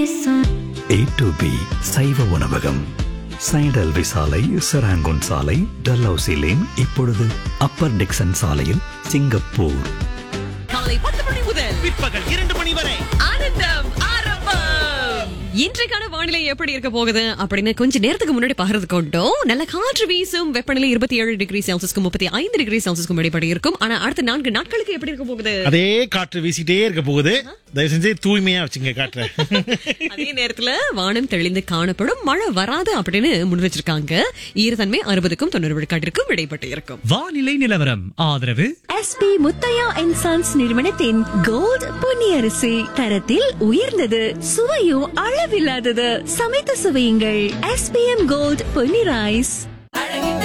A to be சைவ உணவகம் சைடல்வி சாலை செராங்கோன் சாலை டல்ஹவுசி லேன் இப்பொழுது அப்பர் டிக்சன் சாலையில் சிங்கப்பூர் காலை பத்து மணி முதல் பிற்பகல் இரண்டு மணி வரை ஆனந்தம் ஆரம்பம் இன்றைக்கான வானிலை எப்படி இருக்க போகுது அப்படின்னு கொஞ்ச நேரத்துக்கு முன்னாடி பகிர்ந்து கொண்டோம் நல்ல காற்று வீசும் வெப்பநிலை இருபத்தி ஏழு டிகிரி செல்சியஸ்க்கும் முப்பத்தி ஐந்து டிகிரி செல்சியஸ்க்கும் இடைப்படி இருக்கும் ஆனா அடுத்த நான்கு நாட்களுக்கு எப்படி இருக்க போகுது அதே காற்று வீசிட்டே இருக்க போகுது தயவு செஞ்சு தூய்மையா வச்சுங்க காற்றை அதே நேரத்துல வானம் தெளிந்து காணப்படும் மழை வராது அப்படின்னு முன் வச்சிருக்காங்க ஈரத்தன்மை அறுபதுக்கும் தொண்ணூறு விழுக்காட்டிற்கும் இடைப்பட்டு இருக்கும் வானிலை நிலவரம் ஆதரவு எஸ்பி முத்தையா அண்ட் சன்ஸ் நிறுவனத்தின் கோல்ட் பொன்னியரிசி தரத்தில் உயர்ந்தது சுவையும் அளவில்லாதது சமைத்து சுவையுங்கள் எஸ்பிஎம் கோல்ட் பொன்னி ரைஸ்